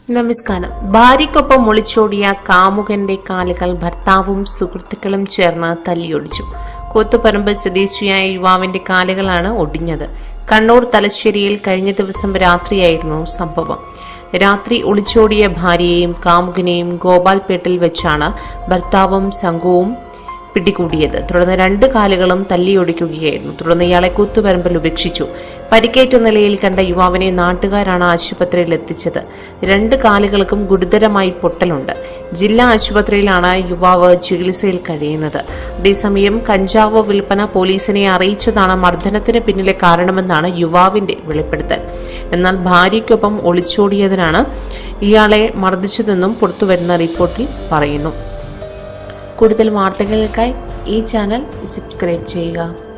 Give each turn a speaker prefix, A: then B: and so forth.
A: നമസ്കാരം ഭാര്യയ്ക്കൊപ്പം ഒളിച്ചോടിയ കാമുകന്റെ കാലുകൾ ഭർത്താവും സുഹൃത്തുക്കളും ചേർന്ന് തല്ലിയൊടിച്ചു കൂത്തുപറമ്പ് സ്വദേശിയായ യുവാവിന്റെ കാലുകളാണ് ഒടിഞ്ഞത് കണ്ണൂർ തലശ്ശേരിയിൽ കഴിഞ്ഞ ദിവസം രാത്രിയായിരുന്നു സംഭവം രാത്രി ഒളിച്ചോടിയ ഭാര്യയെയും കാമുകനെയും ഗോപാൽപേട്ടിൽ വെച്ചാണ് ഭർത്താവും സംഘവും പിടികൂടിയത് തുടർന്ന് രണ്ട് കാലുകളും തല്ലിയൊടിക്കുകയായിരുന്നു തുടർന്ന് ഇയാളെ കൂത്തുപറമ്പിൽ ഉപേക്ഷിച്ചു പരിക്കേറ്റ നിലയിൽ കണ്ട യുവാവിനെ നാട്ടുകാരാണ് ആശുപത്രിയിൽ എത്തിച്ചത് രണ്ട് കാലുകൾക്കും ഗുരുതരമായി പൊട്ടലുണ്ട് ജില്ലാ ആശുപത്രിയിലാണ് യുവാവ് ചികിത്സയിൽ കഴിയുന്നത് അതേസമയം കഞ്ചാവ് വിൽപ്പന പോലീസിനെ അറിയിച്ചതാണ് മർദ്ദനത്തിന് പിന്നിലെ കാരണമെന്നാണ് യുവാവിന്റെ വെളിപ്പെടുത്തൽ എന്നാൽ ഭാര്യയ്ക്കൊപ്പം ഒളിച്ചോടിയതിനാണ് ഇയാളെ മർദ്ദിച്ചതെന്നും പുറത്തുവരുന്ന റിപ്പോർട്ടിൽ പറയുന്നു കൂടുതൽ വാർത്തകൾക്കായി ഈ ചാനൽ സബ്സ്ക്രൈബ് ചെയ്യുക